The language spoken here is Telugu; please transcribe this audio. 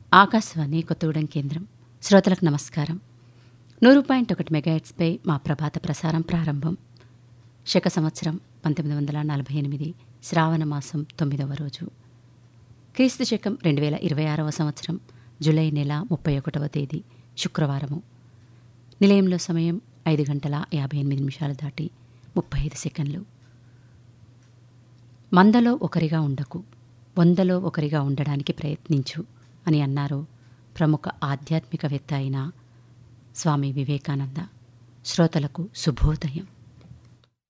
ఆకాశవాణి కొత్తగూడెం కేంద్రం శ్రోతలకు నమస్కారం నూరు పాయింట్ ఒకటి మెగాహెట్స్పై మా ప్రభాత ప్రసారం ప్రారంభం శక సంవత్సరం పంతొమ్మిది వందల నలభై ఎనిమిది శ్రావణ మాసం తొమ్మిదవ రోజు క్రీస్తు శకం రెండు వేల ఇరవై ఆరవ సంవత్సరం జూలై నెల ముప్పై ఒకటవ తేదీ శుక్రవారము నిలయంలో సమయం ఐదు గంటల యాభై ఎనిమిది నిమిషాలు దాటి ముప్పై ఐదు సెకండ్లు మందలో ఒకరిగా ఉండకు వందలో ఒకరిగా ఉండడానికి ప్రయత్నించు అని అన్నారు ప్రముఖ ఆధ్యాత్మికవేత్త అయిన స్వామి వివేకానంద శ్రోతలకు శుభోదయం